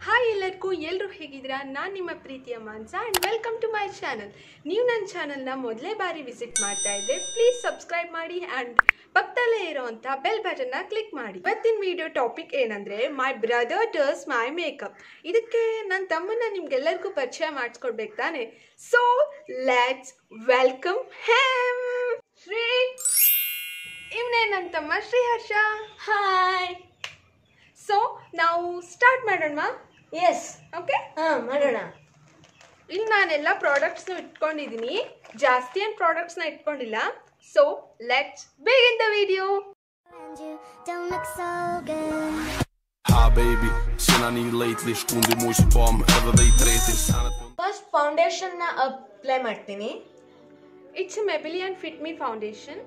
Hi ಎಲ್ಲರಿಗೂ ಎಲ್ಲರೂ ಹೇಗಿದ್ದೀರಾ ನಾನು ನಿಮ್ಮ ಪ್ರೀತಿಯ Mansa and welcome to my channel ನೀವು ನನ್ನ ಚಾನಲ್ನ ಮೊದಲೇ ಬಾರಿ ವಿಸಿಟ್ ಮಾಡ್ತಾ ಇದ್ದರೆ ಪ್ಲೀಸ್ ಸಬ್ಸ್ಕ್ರೈಬ್ ಮಾಡಿ ಆ್ಯಂಡ್ ಪಕ್ಕದಲ್ಲೇ ಇರೋವಂಥ ಬೆಲ್ ಬಟನ್ನ ಕ್ಲಿಕ್ ಮಾಡಿ ಇವತ್ತಿನ ವಿಡಿಯೋ ಟಾಪಿಕ್ ಏನಂದರೆ my brother does my makeup ಇದಕ್ಕೆ ನನ್ನ ತಮ್ಮನ್ನ ನಿಮ್ಗೆಲ್ಲರಿಗೂ ಪರಿಚಯ ಮಾಡಿಸ್ಕೊಡ್ಬೇಕು ತಾನೆ so let's welcome him Shri ಇವನೇ ನನ್ನ ತಮ್ಮ ಶ್ರೀಹರ್ಷ ಹಾಯ್ ಸೊ ನಾವು ಸ್ಟಾರ್ಟ್ ಮಾಡೋಣ ಎಸ್ ಓಕೆ ಹಾ ಮಾಡೋಣ ಇಲ್ಲಿ ನಾನೆಲ್ಲ ಪ್ರಾಡಕ್ಟ್ಸ್ನ ಇಟ್ಕೊಂಡಿದ್ದೀನಿ ಜಾಸ್ತಿ ಏನು ಪ್ರಾಡಕ್ಟ್ಸ್ನ ಇಟ್ಕೊಂಡಿಲ್ಲ so let's begin the video And you don't look so good. Hi baby, sinna ni lately Skundi moise bom, över dig tre till sannet på first foundation ನ ಅಪ್ಲೈ ಮಾಡ್ತೀನಿ it's Maybelline fit me foundation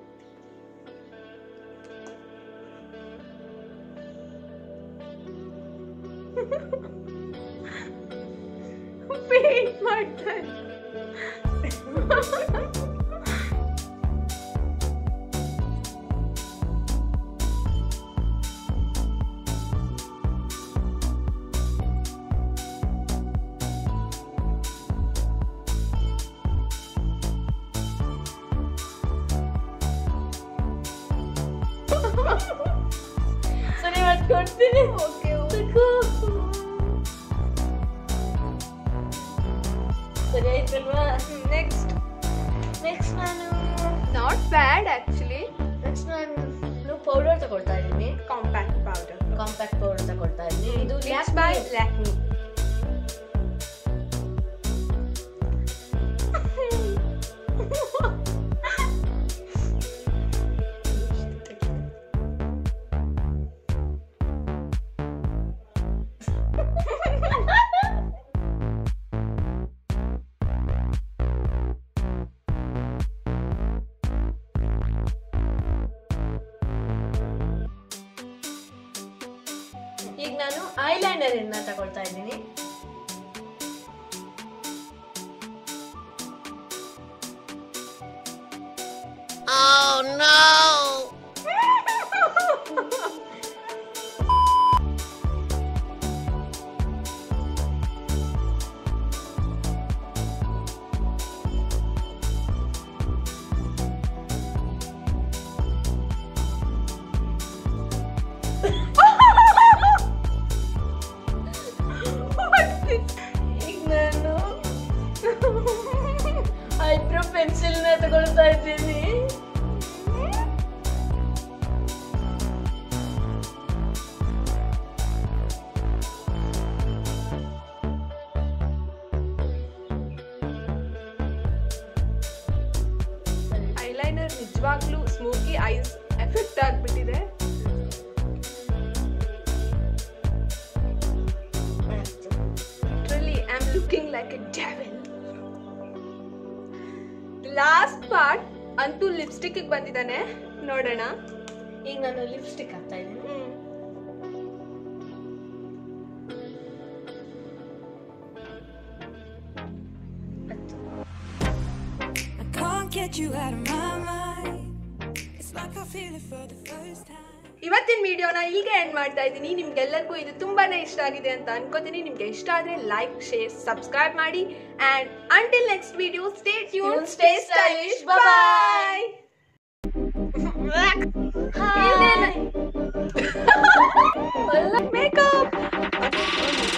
paint ಮಾಡ್ತಾರೆ ಸರಿ ಮಾಡ್ಕೊಡ್ತೀನಿ okay ಸರಿ ಆಯ್ತಲ್ವಾ next next ನಾನು not bad actually next ನಾನು powder ತಗೊಳ್ತಾ ಇದ್ದೀನಿ ಕಾಂಪ್ಯಾಕ್ಟ್ ಪೌಡರ್ ಕಾಂಪ್ಯಾಕ್ಟ್ ಪೌಡರ್ ತಗೊಳ್ತಾ ಇದ್ದೀನಿ ಇದು ಇಟ್ಸ್ ಬೈ ಲ್ಯಾಕ್ಮಿ ಈಗ ನಾನು ಐಲೈನರ್ ಅನ್ನ ತಗೊಳ್ತಾ ಇದ್ದೀನಿ ಈಗ ನಾನು ಐಬ್ರೋ ಪೆನ್ಸಿಲ್ ನ ತಗೊಳ್ತಾ ಇದ್ದೀನಿ ಐಲೈನರ್ ನಿಜವಾಗ್ಲೂ ಸ್ಮೋಕಿ ಐಸ್ ಎಫೆಕ್ಟ್ ಆಗ್ಬಿಟ್ಟಿದೆ literally I am looking like a devil last part ಅಂತೂ ಲಿಪ್ಸ್ಟಿಕ್ ಬಂದಿದ್ದಾನೆ ನೋಡೋಣ ಈಗ ನಾನು ಲಿಪ್ಸ್ಟಿಕ್ ಹಾಕ್ತಾ ಇದ್ದೀನಿ I can't get you out of my mind. It's like I feel it for the first time. ಇವತ್ತಿನ ವಿಡಿಯೋನ ಇಲ್ಲಿಗೆ ಎಂಡ್ ಮಾಡ್ತಾ ಇದ್ದೀನಿ ನಿಮ್ಗೆಲ್ಲರಿಗೂ ಇದು ತುಂಬಾನೇ ಇಷ್ಟ ಆಗಿದೆ ಅಂತ ಅನ್ಕೋತೀನಿ ನಿಮ್ಗೆ ಇಷ್ಟ ಆದ್ರೆ ಲೈಕ್ ಶೇರ್ ಸಬ್ಸ್ಕ್ರೈಬ್ ಮಾಡಿ and until next video stay tune stay stylish bye Hi. Makeup